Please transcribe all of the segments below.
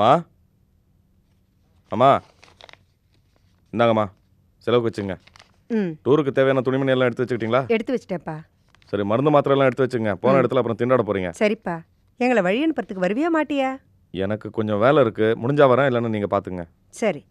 அம்மா அம்மா இந்தாங்கம்மா செலவுக்கு வச்சுங்க ம் டூருக்கு தேவையான துணிமணி எல்லாம் எடுத்து வச்சுக்கிட்டீங்களா எடுத்து வச்சிட்டேன்ப்பா சரி மருந்து மாத்திரை எல்லாம் எடுத்து வச்சுங்க போன ம். இடத்துல அப்புறம் திண்டாட போறீங்க சரிப்பா எங்களை வழி அனுப்புறதுக்கு வருவியா மாட்டியா எனக்கு கொஞ்சம் வேலை இருக்கு முடிஞ்சா வரேன் இல்லைன்னு நீங்க பாத்துங்க சரி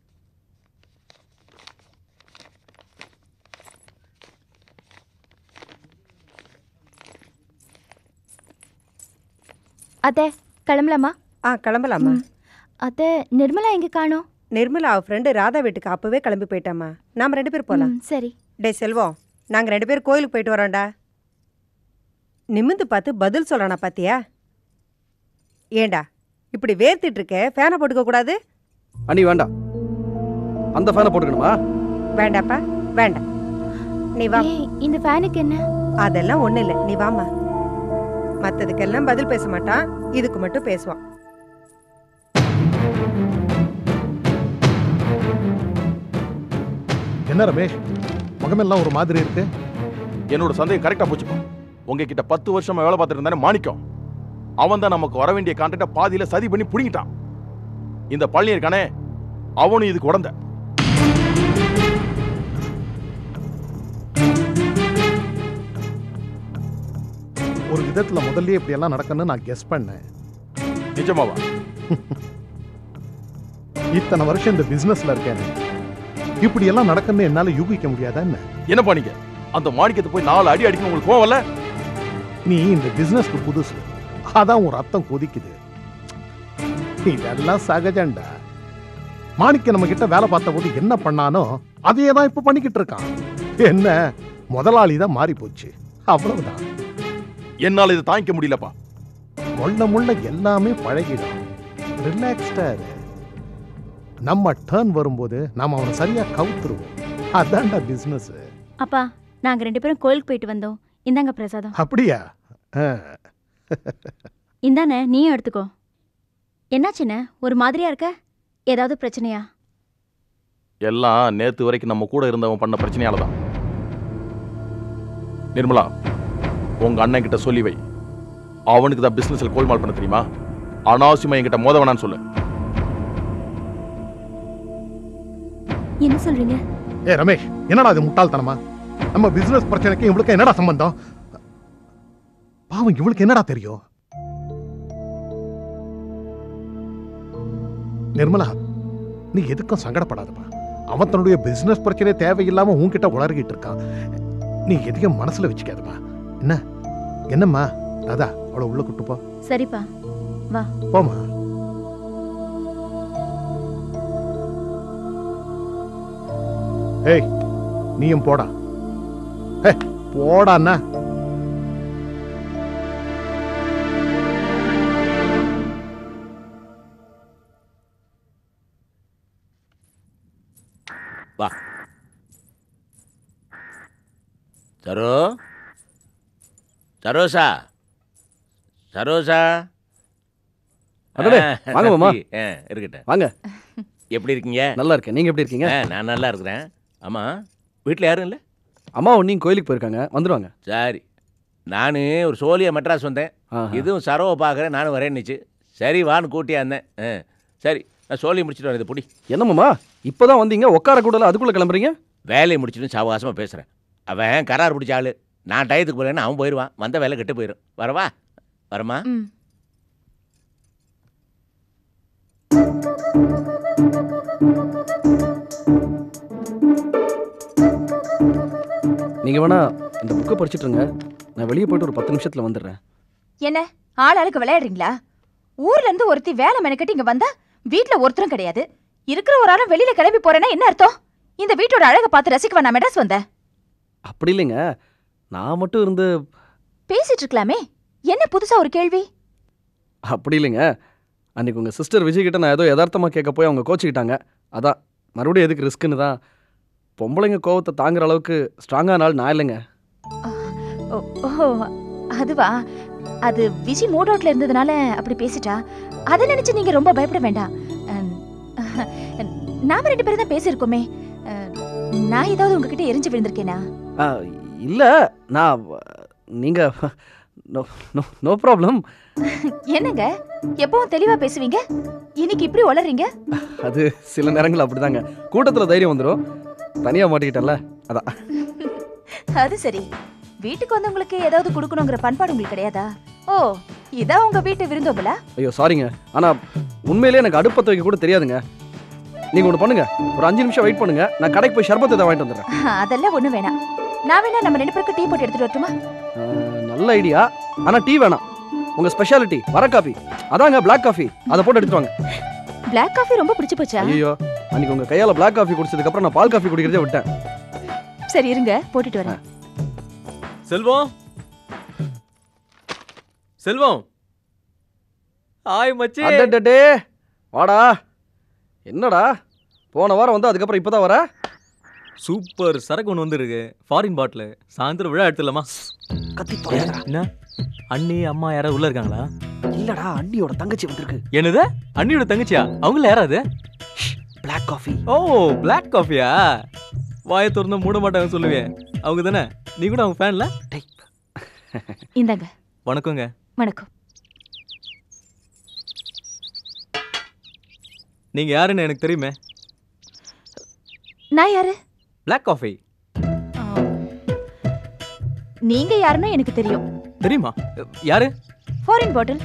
அத்தை கிளம்பலாமா ஆ கிளம்பலாமா அத்தை நிர்மலா எங்க காணோம் நிர்மலா அவ ஃப்ரெண்டு ராதா வீட்டுக்கு அப்பவே கிளம்பி போயிட்டாமா நாம ரெண்டு பேர் போலாம் ம், சரி டேய் செல்வம் நாங்க ரெண்டு பேரும் கோயிலுக்கு போயிட்டு வரோம்டா நிமிந்து பார்த்து பதில் சொல்லணா பாத்தியா ஏண்டா இப்படி வேர்த்திட்டு இருக்க ஃபேனை போட்டுக்க கூடாது அண்ணி வேண்டாம் அந்த ஃபேனை போட்டுக்கணுமா வேண்டாப்பா வேண்டாம் நீ வா ஏய் இந்த ஃபேனுக்கு என்ன அதெல்லாம் ஒண்ணு இல்ல நீ வாமா மத்ததுக்கெல்லாம் பதில் பேச மாட்டான் இதுக்கு மட்டும் பேசுவான் என்ன ரமேஷ் முகமெல்லாம் ஒரு மாதிரி இருக்கு என்னோட சந்தேகம் கரெக்டா போச்சுப்பா உங்ககிட்ட பத்து வருஷமா வேலை பார்த்துட்டு இருந்தானே மாணிக்கம் அவன் தான் நமக்கு வர வேண்டிய கான்ட்ராக்ட பாதியில சதி பண்ணி புடிங்கிட்டான் இந்த பழனி இருக்கானே அவனும் இதுக்கு உடந்த ஒரு விதத்துல முதல்லயே இப்படி எல்லாம் நடக்கும்னு நான் கெஸ் பண்ணேன் நிஜமாவா இத்தனை வருஷம் இந்த பிசினஸ்ல இருக்கேன் இப்படி எல்லாம் நடக்கும்னு என்னால யூகிக்க முடியாதா என்ன என்ன பண்ணீங்க அந்த மாணிக்கத்தை போய் நாலு அடி அடிக்கணும் உங்களுக்கு கோவம் இல்ல நீ இந்த பிசினஸ்க்கு புதுசு அதான் உன் ரத்தம் கொதிக்குது இதெல்லாம் சகஜம்டா மாணிக்க நம்ம கிட்ட வேலை பார்த்த போது என்ன பண்ணானோ அதையே தான் இப்ப பண்ணிக்கிட்டு இருக்கான் என்ன முதலாளி தான் மாறி போச்சு அவ்வளவுதான் என்னால இதை தாங்கிக்க முடியலப்பா முள்ள முள்ள எல்லாமே பழகிடும் ரிலாக்ஸ்டா இரு நம்ம டர்ன் வரும்போது நாம அவனை சரியா கவுத்துருவோம் அதான்டா பிசினஸ் அப்பா நாங்க ரெண்டு பேரும் கோயிலுக்கு போயிட்டு வந்தோம் இந்தாங்க பிரசாதம் அப்படியா ஆ. இந்தானே நீயும் எடுத்துக்கோ என்னாச்சுண்ணே ஒரு மாதிரியா இருக்க ஏதாவது பிரச்சனையா எல்லாம் நேத்து வரைக்கும் நம்ம கூட இருந்தவன் பண்ண பிரச்சனையால தான் நிர்மலா உங்க அண்ணன் கிட்ட சொல்லி வை அவனுக்கு தான் பிசினஸ்ல கோல்மால் பண்ண தெரியுமா அனாவசியமா என்கிட்ட மோத வேணான்னு சொல்லு என்ன சொல்றீங்க ஏ ரமேஷ் என்னடா இது முட்டாள்தனமா நம்ம பிசினஸ் பிரச்சனைக்கு இவளுக்கு என்னடா சம்பந்தம் பாவம் இவளுக்கு என்னடா தெரியும் நிர்மலா நீ எதுக்கும் சங்கடப்படாதப்பா அவன் தன்னுடைய பிசினஸ் பிரச்சனை தேவையில்லாம உன்கிட்ட உளறிக்கிட்டு இருக்கான் நீ எதையும் மனசுல வச்சுக்காதப்பா என்ன என்னம்மா ராதா அவளை உள்ள கூட்டு போ சரிப்பா வா போமா ஏய் நீயும் போடா ஏ போடா அண்ணா வா சரோ சரோசா சரோசா அடடே, ஆ, வாங்க மாமா. ஆ, இருக்கட்டும் வாங்க எப்படி இருக்கீங்க நல்லா இருக்கேன் நீங்க எப்படி இருக்கீங்க ஆ, நான் நல்லா இருக்கிறேன் ஆமா வீட்டில் யாரும் இல்லை அம்மா ஒன்னையும் கோயிலுக்கு போயிருக்காங்க வந்துருவாங்க சரி நான் ஒரு சோழியா மெட்ராஸ் வந்தேன் ஆஹா. இதுவும் சரவை பார்க்குறேன் நானும் வரேன்னுச்சு சரி வான்னு கூட்டியாந்தேன் ஆ சரி நான் சோழியை முடிச்சுட்டு வரேன் இதை புடி என்னம்மாமா இப்பதான் வந்தீங்க உட்கார கூடல அதுக்குள்ள கிளம்புறீங்க வேலையை முடிச்சுட்டு சாவகாசமாக பேசுகிறேன் அவன் கரார் பிடிச்ச ஆளு நான் டயத்துக்கு போகிறேன்னு அவன் போயிடுவான் வந்த வேலை கெட்டு போயிடும் வரவா வரமா ம் நீங்க வேணா இந்த புக்கை படிச்சிட்டு இருங்க நான் வெளியே போயிட்டு ஒரு பத்து நிமிஷத்துல வந்துடுறேன் என்ன ஆளாளுக்கு விளையாடுறீங்களா ஊர்ல இருந்து ஒருத்தி வேலை மெனக்கட்டி இங்க வந்தா வீட்ல ஒருத்தரும் கிடையாது இருக்கிற ஒரு ஆளும் வெளியில கிளம்பி போறேன்னா என்ன அர்த்தம் இந்த வீட்டோட அழகை பார்த்து ரசிக்க நான் மெட்ராஸ் வந்தேன் அப்படி இல்லைங்க நான் மட்டும் இருந்து பேசிட்டு இருக்கலாமே என்ன புதுசா ஒரு கேள்வி அப்படி இல்லைங்க அன்னைக்கு உங்க சிஸ்டர் விஜய் கிட்ட நான் ஏதோ யதார்த்தமா கேட்க போய் அவங்க கோச்சிக்கிட்டாங்க அதான் மறுபடியும் எதுக்கு ரிஸ்க்குன்னு தான் பொம்பளைங்க கோவத்தை தாங்குற அளவுக்கு ஸ்ட்ராங்கான ஆள் நான் இல்லைங்க ஓ ஓ, அதுவா அது விஜி மூட் அவுட்ல இருந்ததுனால அப்படி பேசிட்டா அதை நினைச்சு நீங்க ரொம்ப பயப்பட வேண்டாம் அம், நாம ரெண்டு பேரும் தான் பேசியிருக்கோமே அஹ், நான் ஏதாவது உங்ககிட்ட எரிஞ்சு விழுந்திருக்கேனா ஆ, இல்ல நான் நீங்க நோ நோ நோ ப்ராப்ளம் என்னங்க எப்பவும் தெளிவா பேசுவீங்க இன்னைக்கு இப்படி உளறீங்க அது சில நேரங்கள் அப்படிதாங்க கூட்டத்துல தைரியம் வந்துடும் தனியா மாட்டிக்கிட்டேன்ல அதான் அது சரி வீட்டுக்கு வந்தவங்களுக்கு ஏதாவது கொடுக்கணுங்கிற பண்பாடு உங்களுக்கு கிடையாதா ஓ இதான் உங்க வீட்டு விருந்தோம்பலா ஐயோ சாரிங்க ஆனா உண்மையிலேயே எனக்கு அடுப்பத்த வைக்க கூட தெரியாதுங்க நீங்க ஒன்று பண்ணுங்க ஒரு அஞ்சு நிமிஷம் வெயிட் பண்ணுங்க நான் கடைக்கு போய் ஷர்பத்தை தான் வாங்கிட்டு வந்துடுறேன் அதெல்லாம் ஒண்ணு வேணாம் நான் வேணா நம்ம ரெண்டு பேருக்கு டீ போட்டு எடுத்துட்டு வரட்டுமா அஹ், நல்ல ஐடியா ஆனா டீ வேணாம் உங்க ஸ்பெஷாலிட்டி வர காஃபி அதாங்க பிளாக் காஃபி அதை போட்டு எடுத்துட்டு வாங்க பிளாக் காஃபி ரொம்ப பிடிச்சு போச்சா ஐயோ அன்னைக்கு உங்க கையால பிளாக் காஃபி குடிச்சதுக்கு அப்புறம் நான் பால் காஃபி குடிக்கிறதே விட்டேன் சரி இருங்க போட்டுட்டு வரேன் செல்வம் செல்வம் ஆய் மச்சி அடடடே வாடா என்னடா போன வாரம் வந்து அதுக்கப்புறம் இப்பதான் வர சூப்பர் சரக்கு ஒன்று வந்துருக்கு ஃபாரின் பாட்டில் சாயந்தரம் விழா எடுத்துடலாமா கத்தி என்ன அண்ணி அம்மா யாராவது உள்ள இருக்காங்களா இல்லடா அண்ணியோட தங்கச்சி வந்திருக்கு என்னது அண்ணியோட தங்கச்சியா அவங்கள யாராவது பிளாக் காஃபி ஓ பிளாக் காஃபியா வாயை திறந்து மூட மாட்டாங்க சொல்லுவேன் அவங்க தானே நீ கூட அவங்க ஃபேன்ல இந்தாங்க வணக்கங்க வணக்கம் நீங்க யாருன்னு எனக்கு தெரியுமே நான் யாரு பிளாக் காஃபி நீங்க யாருன்னு எனக்கு தெரியும் தெரியுமா யாரு ஃபாரின் பாட்டில்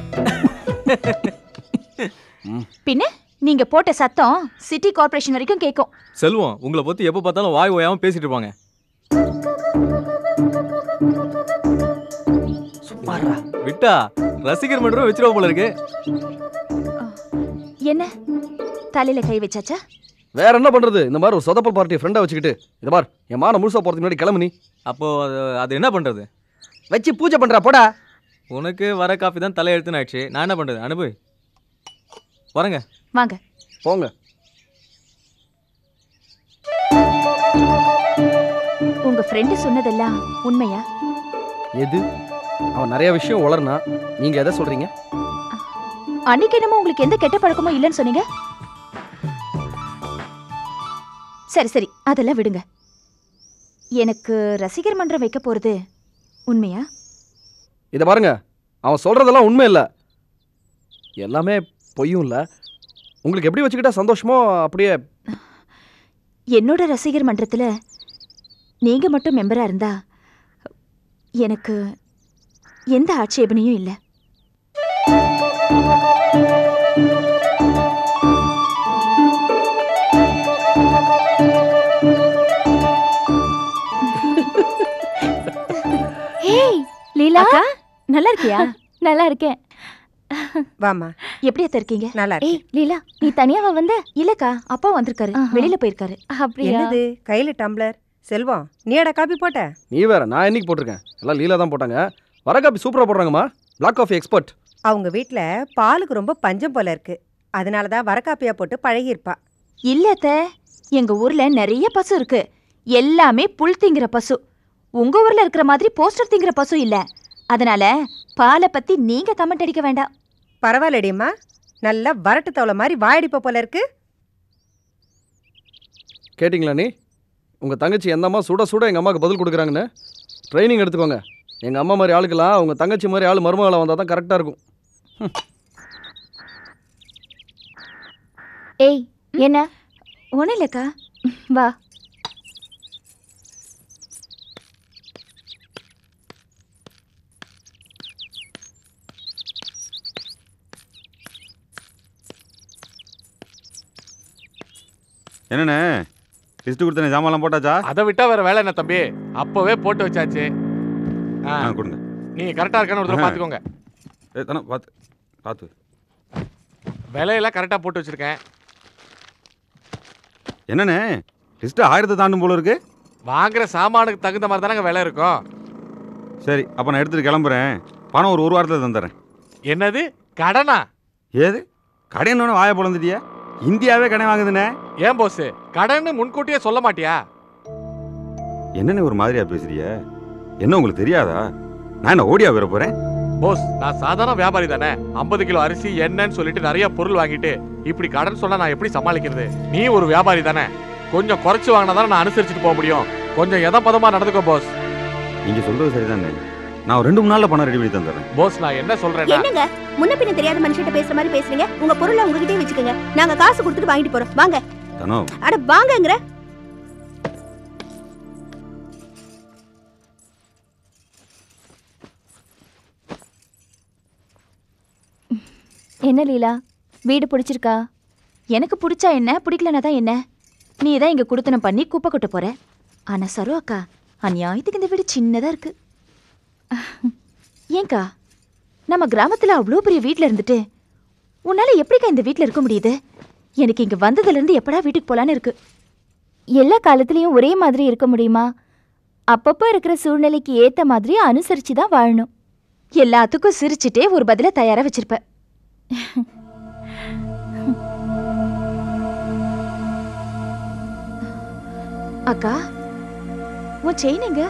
பின்ன நீங்க போட்ட சத்தம் சிட்டி கார்ப்பரேஷன் வரைக்கும் கேட்கும் செல்வம் உங்களை பத்தி எப்போ பார்த்தாலும் வாய் ஓயாம பேசிட்டு இருப்பாங்க சும்மாடா விட்டா ரசிகர் மன்றம் வச்சிருவா போல இருக்கு என்ன தலையில கை வச்சாச்சா வேற என்ன பண்றது இந்த மாதிரி ஒரு சொதப்பல் பார்ட்டி ஃப்ரெண்டா வச்சுக்கிட்டு இதை பார் என் மான முழுசா போறதுக்கு முன்னாடி கிளம்பு நீ அப்போ அது அது என்ன பண்றது வச்சு பூஜை பண்றா போடா உனக்கு வர காஃபி தான் தலையெழுத்துன்னு ஆயிடுச்சு நான் என்ன பண்றது அனுபவி வரேங்க வாங்க போங்க உங்க ஃப்ரெண்டு சொன்னதெல்லாம் உண்மையா எது அவன் நிறைய விஷயம் உளர்னா நீங்க எதை சொல்றீங்க அன்னைக்கு என்னமோ உங்களுக்கு எந்த கெட்ட பழக்கமும் இல்லைன்னு சொன்னீங்க சரி சரி அதெல்லாம் விடுங்க எனக்கு ரசிகர் மன்றம் வைக்க போறது உண்மையா இதை பாருங்க அவன் சொல்றதெல்லாம் உண்மை இல்லை எல்லாமே பொய்யும் இல்லை உங்களுக்கு எப்படி வச்சுக்கிட்டா சந்தோஷமோ அப்படியே என்னோட ரசிகர் மன்றத்துல நீங்க மட்டும் மெம்பரா இருந்தா எனக்கு எந்த ஆட்சேபனையும் இல்லை ஏய் லீலா அக்கா நல்லா இருக்கியா நல்லா இருக்கேன் வாம்மா எப்படி அத்தை இருக்கீங்க நல்லா இருக்கு ஏய் லீலா நீ தனியாவா வந்த இல்லக்கா அப்பா வந்திருக்காரு ஆஹா. வெளியில போயிருக்காரு அப்படியா என்னது கையில டம்ளர் செல்வம் நீடா காப்பி போட்ட நீ வேற நான் என்னைக்கு போட்டிருக்கேன் எல்லாம் லீலா தான் போட்டாங்க வர காப்பி சூப்பராக போடுறாங்கம்மா பிளாக் காஃபி எக்ஸ்பர்ட் அவங்க வீட்ல பாலுக்கு ரொம்ப பஞ்சம் போல இருக்கு அதனால தான் வரக்காப்பியா போட்டு பழகியிருப்பா இல்ல அத்தை எங்க ஊர்ல நிறைய பசு இருக்கு எல்லாமே புல் திங்கிற பசு உங்க ஊர்ல இருக்கிற மாதிரி போஸ்டர் திங்கிற பசு இல்ல அதனால பாலை பத்தி நீங்க கமெண்ட் அடிக்க வேண்டாம் பரவாயில்லடியம்மா நல்லா வரட்டு தவளை மாதிரி வாயடிப்ப போல இருக்கு கேட்டிங்களா நீ உங்கள் தங்கச்சி எந்த அம்மா சுட சுட எங்கள் அம்மாவுக்கு பதில் கொடுக்குறாங்கன்னு ட்ரைனிங் எடுத்துக்கோங்க எங்கள் அம்மா மாதிரி ஆளுக்கெல்லாம் உங்கள் தங்கச்சி மாதிரி ஆள் மருமகளை வந்தால் தான் கரெக்டாக இருக்கும் ஏய் என்ன ஒன்றும் இல்லக்கா வா என்னண்ணே லிஸ்ட் கொடுத்தனே ஜாமான்லாம் போட்டாச்சா அதை விட்டா வேற வேலை என்ன தம்பி அப்பவே போட்டு வச்சாச்சு ஆ, ஆ கொடுங்க நீங்க கரெக்டா இருக்கான்னு ஒரு தடவை ஆஹா. பாத்துக்கோங்க ஏ தானே பார்த்து பார்த்து விலையெல்லாம் கரெக்டா போட்டு வச்சிருக்கேன் என்னண்ணே லிஸ்ட்டு ஆயிரத்தை தாண்டும் போல இருக்கு வாங்குற சாமானுக்கு தகுந்த மாதிரி தானங்க விலை இருக்கும் சரி அப்போ நான் எடுத்துகிட்டு கிளம்புறேன் பணம் ஒரு ஒரு வாரத்தில் தந்துடுறேன் என்னது கடனா ஏது கடைன்னு வாயை பிளந்துட்டியா இந்தியாவே கடை வாங்குதுண்ணே ஏன் போஸ் கடன்னு முன்கூட்டியே சொல்ல மாட்டியா என்னண்ணே ஒரு மாதிரியா பேசுறிய என்ன உங்களுக்கு தெரியாதா நான் என்ன ஓடியா வர போகிறேன் போஸ் நான் சாதாரண வியாபாரி தானே ஐம்பது கிலோ அரிசி என்னன்னு சொல்லிட்டு நிறைய பொருள் வாங்கிட்டு இப்படி கடன் சொன்னா நான் எப்படி சமாளிக்கிறது நீ ஒரு வியாபாரி தானே கொஞ்சம் குறைச்சு வாங்கினா தானே நான் அனுசரிச்சுட்டு போக முடியும் கொஞ்சம் எதம் பதமா நடந்துக்கோ போஸ் நீங்கள் சொல்கிறது சரிதானே நான் ஒரு ரெண்டு மூணு நாள்ல பணம் ரெடி பண்ணி தந்துடுறேன் போஸ் நான் என்ன சொல்றேன்னா என்னங்க முன்ன பின்ன தெரியாத மனுஷன்ட்ட பேசுற மாதிரி பேசுறீங்க உங்க பொருளை உங்ககிட்டயே வச்சுக்கோங்க நாங்க காசு கொடுத்துட்டு வாங்கிட்டு போறோம் வாங்க தனோ அட வாங்கங்கற என்ன லீலா வீடு பிடிச்சிருக்கா எனக்கு பிடிச்சா என்ன பிடிக்கலனா தான் என்ன நீ தான் இங்க குடுத்தனம் பண்ணி குப்பை கொட்ட போற ஆனா சரோ அக்கா அநியாயத்துக்கு இந்த வீடு சின்னதா இருக்கு ஏன்க்கா நம்ம கிராமத்துல அவ்வளோ பெரிய வீட்ல இருந்துட்டு உன்னால எப்படிக்கா இந்த வீட்ல இருக்க முடியுது எனக்கு இங்க வந்ததுல இருந்து எப்படா வீட்டுக்கு போலான்னு இருக்கு எல்லா காலத்துலயும் ஒரே மாதிரி இருக்க முடியுமா அப்பப்போ இருக்கிற சூழ்நிலைக்கு ஏத்த மாதிரி அனுசரிச்சு தான் வாழணும் எல்லாத்துக்கும் சிரிச்சிட்டே ஒரு பதில தயாரா வச்சிருப்ப அக்கா உன் செயின் எங்க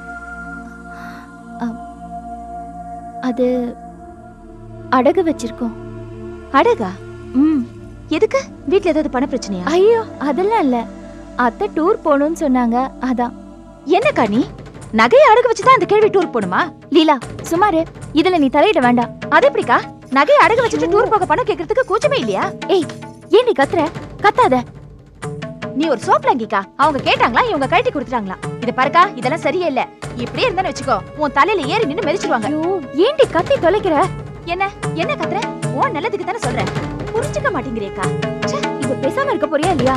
அது அடகு வச்சிருக்கோம் அடகா ம் எதுக்கு வீட்ல ஏதாவது பண பிரச்சனையா ஐயோ அதெல்லாம் இல்ல அத்தை டூர் போகணும்னு சொன்னாங்க அதான் என்னக்கா நீ நகையை அடகு வச்சுதான் அந்த கேள்வி டூர் போணுமா லீலா சுமாரு இதுல நீ தலையிட வேண்டாம் அது எப்படிக்கா நகையை அடகு வச்சுட்டு டூர் போக பணம் கேக்குறதுக்கு கூச்சமே இல்லையா ஏய் ஏன் நீ கத்துற கத்தாத நீ ஒரு சோப்லங்கிக்கா அவங்க கேட்டாங்களா இவங்க கழட்டி கொடுத்துட்டாங்களா இத பாருக்கா இதெல்லாம் சரியே இல்ல இப்படியே இருந்தானு வச்சுக்கோ உன் தலையில ஏறி நின்னு மெதிச்சிருவாங்க ஐயோ ஏன்டி கத்தி தொலைக்கிற என்ன என்ன கத்துற உன் நல்லதுக்கு தானே சொல்றேன் புரிஞ்சுக்க மாட்டேங்கிறேக்கா இப்ப பேசாம இருக்க போறியா இல்லையா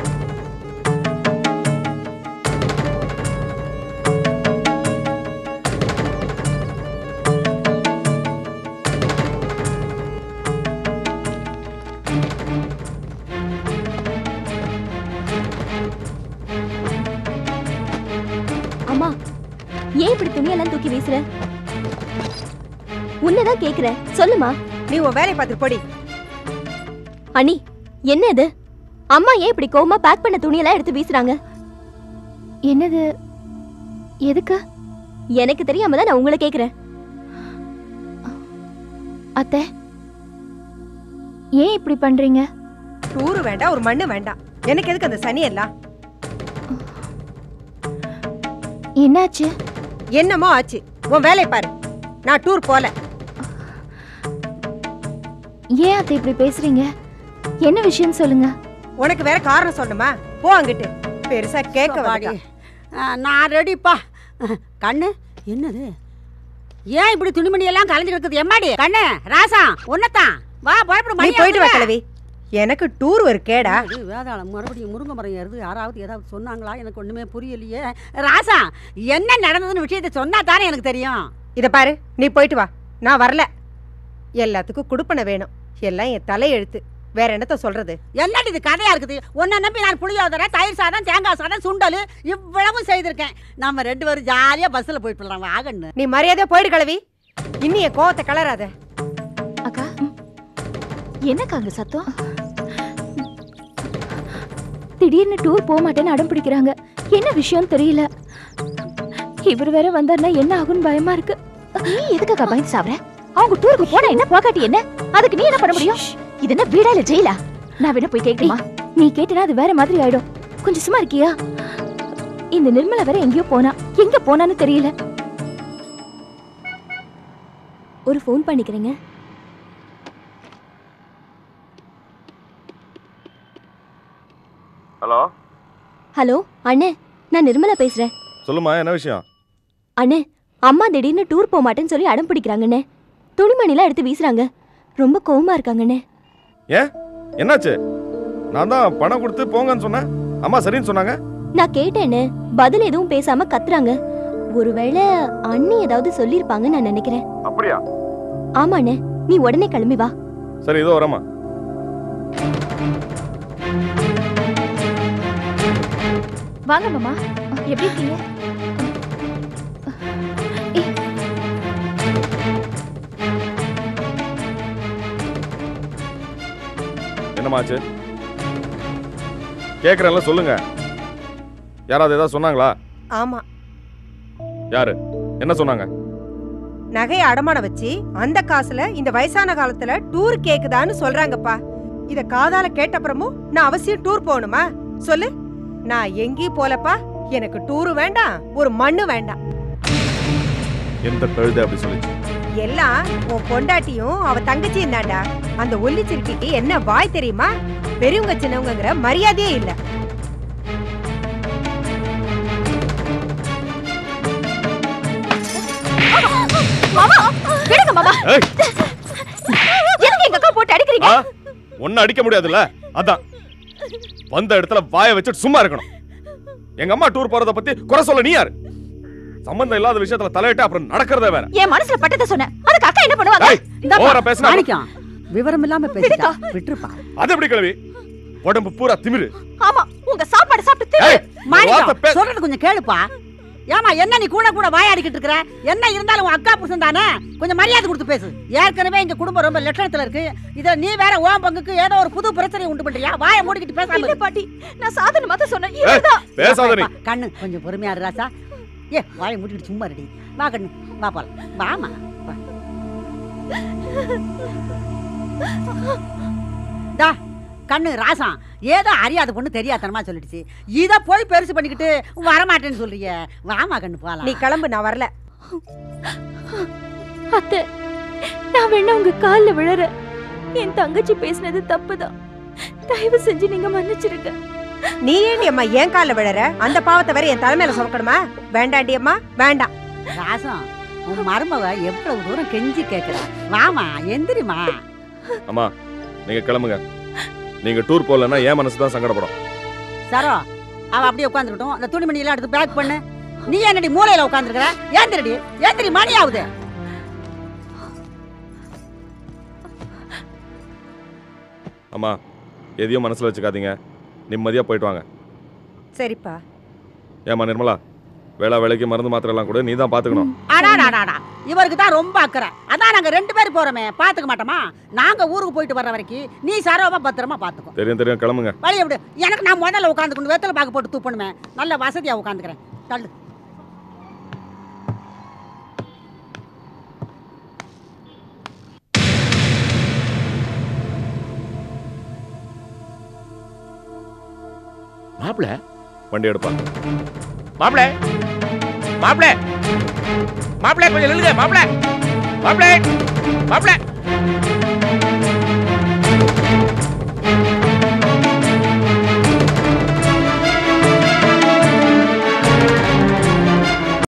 அம்மா ஏன் இப்படி துணியெல்லாம் தூக்கி வீசுற உன்னதான் கேக்குற சொல்லுமா நீ உன் வேலையை பார்த்து போடி அனி என்ன இது அம்மா ஏன் இப்படி கோவமா பேக் பண்ண துணியெல்லாம் எடுத்து வீசுறாங்க என்னது எதுக்கு எனக்கு தெரியாம தான் நான் உங்களை கேக்குறேன் அத்தை ஏன் இப்படி பண்றீங்க டூரு வேண்டாம் ஒரு மண்ணு வேண்டாம் எனக்கு எதுக்கு அந்த சனி எல்லாம் என்னாச்சு என்னமோ ஆச்சு உன் வேலையை பாரு நான் டூர் போல ஏன் அத்தை இப்படி பேசுறீங்க என்ன விஷயம் சொல்லுங்க உனக்கு வேற காரணம் சொல்லணுமா போ அங்கிட்டு பெருசா கேட்க அப்பாடி. வாடி ஆ, நான் ரெடிப்பா கண்ணு என்னது ஏன் இப்படி துணிமணி எல்லாம் கலந்து இருக்குது எம்மாடி கண்ணு ராசா உன்னத்தான் வா பயப்பட நீ மணி போயிட்டு வா ஆகுதுல. கிழவி எனக்கு டூர் ஒரு கேடா இது வேதாளம் மறுபடியும் முருங்கை மரம் ஏறுது யாராவது ஏதாவது சொன்னாங்களா எனக்கு ஒண்ணுமே புரியலையே ராசா என்ன நடந்ததுன்னு விஷயத்தை சொன்னா தானே எனக்கு தெரியும் இத பாரு நீ போயிட்டு வா நான் வரல எல்லாத்துக்கும் குடுப்பனை வேணும் எல்லாம் என் தலையெழுத்து வேற என்னத்த சொல்றது என்னடி இது கதையா இருக்குது உன்னை நம்பி நான் புளியோதரை தயிர் சாதம் தேங்காய் சாதம் சுண்டல் இவ்வளவும் செய்திருக்கேன் நம்ம ரெண்டு பேரும் ஜாலியா பஸ்ல போயிட்டு போலாம் வாகன்னு நீ மரியாதையா போயிடு கிழவி இன்னி என் கோவத்தை கலராத அக்கா என்னக்கா அங்க சத்தம் திடீர்னு டூர் போக மாட்டேன்னு அடம் பிடிக்கிறாங்க என்ன விஷயம் தெரியல இவர் வேற வந்தாருன்னா என்ன ஆகும்னு பயமா இருக்கு நீ எதுக்காக பயந்து சாவற அவங்க டூருக்கு போனா என்ன போகாட்டி என்ன அதுக்கு நீ என்ன பண்ண முடியும் இது என்ன வீடா இல்ல ஜெயிலா நான் வேணா போய் கேட்கணுமா நீ கேட்டனா அது வேற மாதிரி ஆயிடும் கொஞ்சம் சும்மா இருக்கியா இந்த நிர்மலா வேற எங்கேயோ போனா எங்க போனான்னு தெரியல ஒரு ஃபோன் பண்ணிக்கிறேங்க ஹலோ ஹலோ அண்ணே நான் நிர்மலா பேசுறேன் சொல்லுமா என்ன விஷயம் அண்ணே அம்மா திடீர்னு டூர் போக மாட்டேன்னு சொல்லி அடம் பிடிக்கிறாங்கண்ணே துணிமணிலாம் எடுத்து வீசுறாங்க ரொம்ப கோவமா இருக்காங்கண்ணே ஏன் என்னாச்சு நான் தான் பணம் கொடுத்து போங்கன்னு சொன்னேன் அம்மா சரின்னு சொன்னாங்க நான் கேட்டேன்னு பதில் எதுவும் பேசாம கத்துறாங்க ஒருவேளை அண்ணி ஏதாவது சொல்லியிருப்பாங்கன்னு நான் நினைக்கிறேன் அப்படியா ஆமாண்ணே நீ உடனே கிளம்பி வா சரி இதோ வரமா வாங்க மாமா எப்படி இருக்கீங்க என்னமாச்சு கேட்குறேன்ல சொல்லுங்க யாராவது ஏதாவது சொன்னாங்களா ஆமா யாரு என்ன சொன்னாங்க நகையை அடமானம் வச்சு அந்த காசுல இந்த வயசான காலத்துல டூர் கேக்குதான்னு சொல்றாங்கப்பா இத காதால கேட்டப்புறமும் நான் அவசியம் டூர் போகணுமா சொல்லு நான் எங்கேயும் போலப்பா எனக்கு டூரு வேண்டாம் ஒரு மண்ணு வேண்டாம் எந்த கழுதை அப்படி சொல்லிச்சு எல்லாம் உன் பொண்டாட்டியும் அவ தங்கச்சியும் தான்டா அந்த ஒல்லி சிறுக்கிக்கு என்ன வாய் தெரியுமா பெரியவங்க சின்னவங்கங்கிற மரியாதையே இல்ல மாமா விடுங்க மாமா ஏய் எதுக்கு எங்க அக்கா போட்டு அடிக்கிறீங்க ஒன்னும் அடிக்க முடியாதுல்ல அதான் வந்த இடத்துல வாயை வச்சுட்டு சும்மா இருக்கணும் எங்க அம்மா டூர் போறத பத்தி குறை சொல்ல நீ யாரு சம்பந்தம் இல்லாத விஷயத்துல தலையிட்டு அப்புறம் நடக்கிறதே வேற என் மனசுல பட்டதை சொன்னேன் அதுக்கு அக்கா என்ன பண்ணுவாங்க ஏய், ஓவரா பேசினா மாணிக்கம் விவரம் இல்லாம பேசிட்டா விட்டுருப்பா அது எப்படி கிழவி உடம்பு பூரா திமிரு ஆமா உங்க சாப்பாடு சாப்பிட்டு திரு. ஏய், ஒரு வார்த்தை மாணிக்கம் பே- சொல்றது கொஞ்சம் கேளுப்பா ஏமா என்ன நீ கூட கூட வாயாடிக்கிட்டு இருக்கிற என்ன இருந்தாலும் உன் அக்கா புருஷன் தானே கொஞ்சம் மரியாதை கொடுத்து பேசு ஏற்கனவே எங்க குடும்பம் ரொம்ப லட்சணத்துல இருக்கு இதுல நீ வேற ஓம் பங்குக்கு ஏதோ ஒரு புது பிரச்சனை உண்டு பண்றியா வாயை மூடிக்கிட்டு பேசாம இல்ல இரு. பாட்டி நான் சாதனமா தான் சொன்னேன் ஏய், இதுதான் பேசாத நீ அப்பா, கண்ணு கொஞ்சம் பொறுமையா இரு ராசா ஏ வாயை மூடிக்கிட்டு சும்மா ரெடி வா கண்ணு வா போலாம் வாமா வா டா கண்ணு ராசம் ஏதோ அறியாத பொண்ணு தெரியாதனமா சொல்லிடுச்சு இத போய் பெருசு பண்ணிக்கிட்டு வரமாட்டேன்னு சொல்றிய வாமா கண்ணு போலாம் நீ கிளம்பு நான் வரல அத்தை நான் வேணா உங்க கால்ல விழற என் தங்கச்சி பேசினது தப்புதான் தயவு செஞ்சு நீங்க மன்னிச்சிருங்க நீ ஏண்டி அம்மா ஏன் கால விழற அந்த பாவத்தை வேற என் தலைமையில சுமக்கணுமா வேண்டாண்டி அம்மா வேண்டாம் ராசம் உன் மருமவ எவ்வளவு தூரம் கெஞ்சி கேக்குறா வாமா எந்திரிமா அம்மா நீங்க கிளம்புங்க நீங்க டூர் போகலன்னா என் மனசு தான் சங்கடப்படும் சரோ அவ அப்படியே உட்காந்துருக்கட்டும் அந்த துணிமணி எல்லாம் எடுத்து பேக் பண்ணு நீ என்னடி மூலையில உட்காந்துருக்கிற ஏந்திரடி ஏந்திரி மணி ஆகுது அம்மா எதையும் மனசுல வச்சுக்காதீங்க நிம்மதியா போயிட்டு வாங்க சரிப்பா ஏமா நிர்மலா வேளா வேலைக்கு மருந்து மாத்திரை எல்லாம் கூட நீ தான் பாத்துக்கணும் அடாடாடாடா இவருக்கு தான் ரொம்ப அக்கறை அதான் நாங்க ரெண்டு பேரும் போறோமே பாத்துக்க மாட்டோமா நாங்க ஊருக்கு போயிட்டு வர்ற வரைக்கும் நீ சரோவா பத்திரமா பாத்துக்கோ தெரியும் தெரியும் கிளம்புங்க வழிய விடு எனக்கு நான் முதல்ல உட்காந்துக்கணும் வெத்தலை பாக்கு போட்டு தூப்பணுமே நல்ல வசதியா உட்காந்துக்கிறேன் தள்ளு மாப்பிள வண்டி எடுப்பா மாப்பிள மாப்பிள மாப்பிள கொஞ்சம் நில்லுங்க மாப்பிள மாப்பிள மாப்பிள